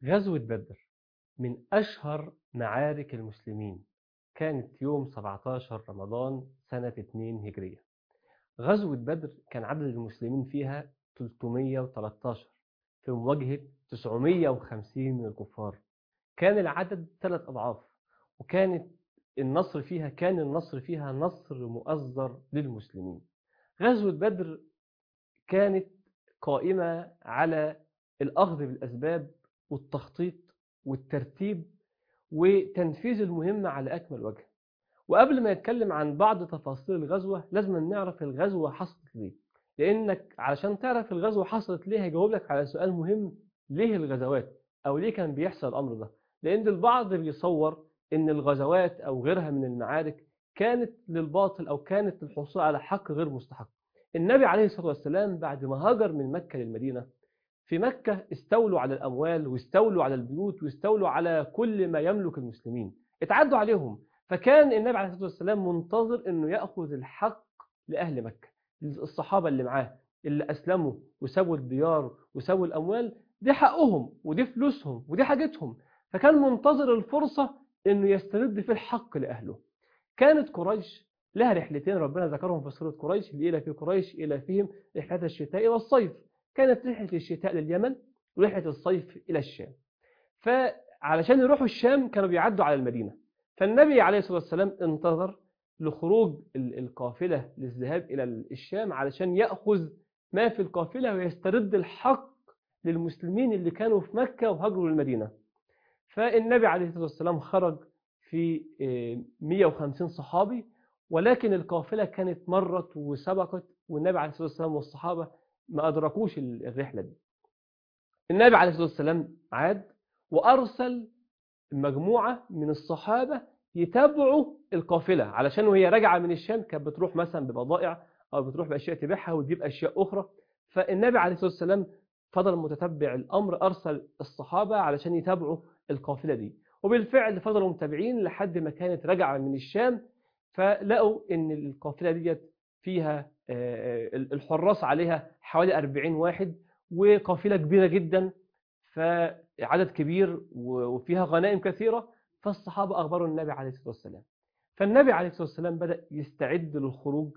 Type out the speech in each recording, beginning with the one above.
غزوة بدر من أشهر معارك المسلمين كانت يوم 17 رمضان سنة 2 هجرية غزوة بدر كان عدد المسلمين فيها 313 في مواجهة 950 من الكفار كان العدد ثلاث أضعاف وكانت النصر فيها كان النصر فيها نصر مؤزر للمسلمين غزوة بدر كانت قائمة على الأخذ بالأسباب والتخطيط والترتيب وتنفيذ المهمة على أكمل وجه وقبل ما يتكلم عن بعض تفاصيل الغزوة لازم نعرف الغزوة حصلت ليه لأنك علشان تعرف الغزوة حصلت ليه هيجاوب لك على سؤال مهم ليه الغزوات أو ليه كان بيحصل الأمر ده لأن البعض بيصور إن الغزوات أو غيرها من المعارك كانت للباطل أو كانت للحصول على حق غير مستحق النبي عليه الصلاة والسلام بعد ما هاجر من مكة للمدينة في مكة استولوا على الأموال واستولوا على البيوت واستولوا على كل ما يملك المسلمين اتعدوا عليهم فكان النبي عليه الصلاة والسلام منتظر أنه يأخذ الحق لأهل مكة الصحابة اللي معاه اللي أسلموا وسابوا الديار وسابوا الأموال دي حقهم ودي فلوسهم ودي حاجتهم فكان منتظر الفرصة أنه يسترد في الحق لأهله كانت قريش لها رحلتين ربنا ذكرهم في سورة قريش إلى في قريش إلى فيهم رحلة الشتاء والصيف كانت رحلة الشتاء لليمن ورحلة الصيف إلى الشام فعلشان يروحوا الشام كانوا بيعدوا على المدينة فالنبي عليه الصلاة والسلام انتظر لخروج القافلة للذهاب إلى الشام علشان يأخذ ما في القافلة ويسترد الحق للمسلمين اللي كانوا في مكة وهاجروا للمدينة فالنبي عليه الصلاة والسلام خرج في 150 صحابي ولكن القافلة كانت مرت وسبقت والنبي عليه الصلاة والسلام والصحابة ما أدركوش الرحلة دي النبي عليه الصلاة والسلام عاد وأرسل مجموعة من الصحابة يتابعوا القافلة علشان وهي راجعة من الشام كانت بتروح مثلا ببضائع أو بتروح بأشياء تبيعها وتجيب أشياء أخرى فالنبي عليه الصلاة والسلام فضل متتبع الأمر أرسل الصحابة علشان يتابعوا القافلة دي وبالفعل فضلوا متابعين لحد ما كانت راجعة من الشام فلقوا ان القافلة ديت فيها الحراس عليها حوالي 40 واحد وقافلة كبيرة جدا فعدد كبير وفيها غنائم كثيرة فالصحابة أخبروا النبي عليه الصلاة والسلام فالنبي عليه الصلاة والسلام بدأ يستعد للخروج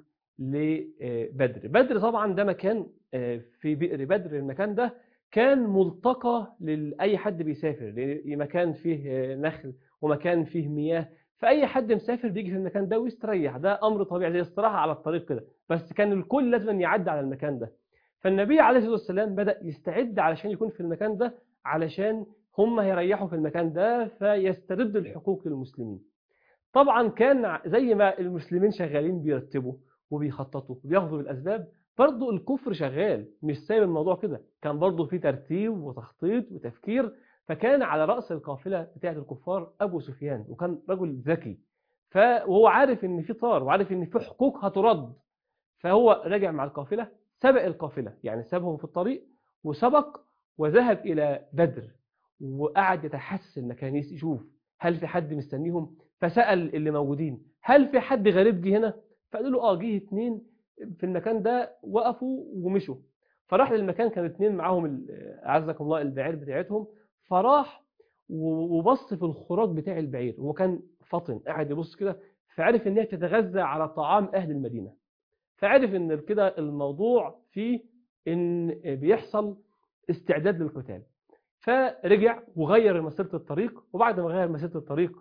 لبدر بدر طبعا ده مكان في بئر بدر المكان ده كان ملتقى لأي حد بيسافر لأن مكان فيه نخل ومكان فيه مياه فأي حد مسافر بيجي في المكان ده ويستريح ده أمر طبيعي زي استراحة على الطريق كده بس كان الكل لازم يعدي على المكان ده فالنبي عليه الصلاة والسلام بدأ يستعد علشان يكون في المكان ده علشان هم هيريحوا في المكان ده فيستردوا الحقوق للمسلمين طبعا كان زي ما المسلمين شغالين بيرتبوا وبيخططوا وبياخذوا بالأسباب برضه الكفر شغال مش سايب الموضوع كده كان برضه في ترتيب وتخطيط وتفكير فكان على رأس القافلة بتاعة الكفار أبو سفيان وكان رجل ذكي وهو عارف إن في طار وعارف إن في حقوق هترد فهو رجع مع القافلة سبق القافلة يعني سابهم في الطريق وسبق وذهب إلى بدر وقعد يتحسس المكان يشوف هل في حد مستنيهم فسأل اللي موجودين هل في حد غريب جه هنا فقالوا له اه جه اتنين في المكان ده وقفوا ومشوا فراح للمكان كان اتنين معاهم أعزكم الله البعير بتاعتهم فراح وبص في الخراج بتاع البعير هو كان فطن قاعد يبص كده فعرف ان هي تتغذى على طعام اهل المدينه فعرف ان كده الموضوع فيه ان بيحصل استعداد للقتال فرجع وغير مسيره الطريق وبعد ما غير مسيره الطريق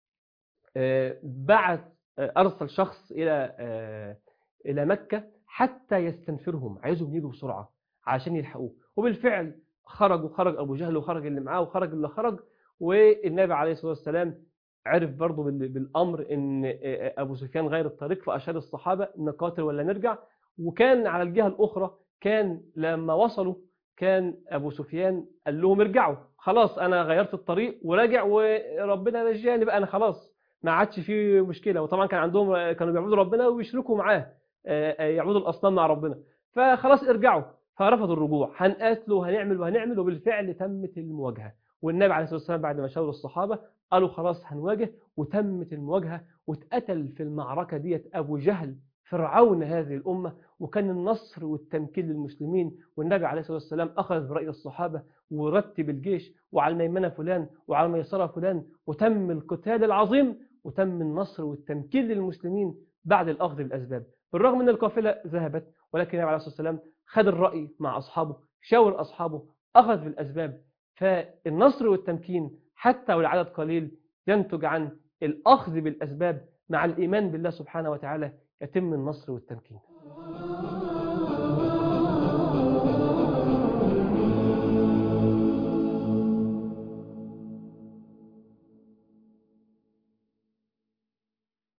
بعت ارسل شخص الى الى مكه حتى يستنفرهم عايزهم يجوا بسرعه عشان يلحقوه وبالفعل خرج وخرج أبو جهل وخرج اللي معاه وخرج اللي خرج والنبي عليه الصلاة والسلام عرف برضه بالأمر أن أبو سفيان غير الطريق فأشار الصحابة نقاتل ولا نرجع وكان على الجهة الأخرى كان لما وصلوا كان أبو سفيان قال لهم ارجعوا خلاص أنا غيرت الطريق وراجع وربنا نجاني بقى أنا خلاص ما عادش فيه مشكلة وطبعا كان عندهم كانوا بيعبدوا ربنا ويشركوا معاه يعبدوا الأصنام مع ربنا فخلاص ارجعوا فرفضوا الرجوع هنقاتله وهنعمل وهنعمل وبالفعل تمت المواجهة والنبي عليه الصلاة والسلام بعد ما شاور الصحابة قالوا خلاص هنواجه وتمت المواجهة واتقتل في المعركة ديت أبو جهل فرعون هذه الأمة وكان النصر والتمكين للمسلمين والنبي عليه الصلاة والسلام أخذ برأي الصحابة ورتب الجيش وعلى الميمنة فلان وعلى الميسرة فلان وتم القتال العظيم وتم النصر والتمكين للمسلمين بعد الأخذ بالأسباب بالرغم أن القافلة ذهبت ولكن النبي عليه الصلاة والسلام خد الرأي مع أصحابه شاور أصحابه أخذ بالأسباب فالنصر والتمكين حتى والعدد قليل ينتج عن الأخذ بالأسباب مع الإيمان بالله سبحانه وتعالى يتم النصر والتمكين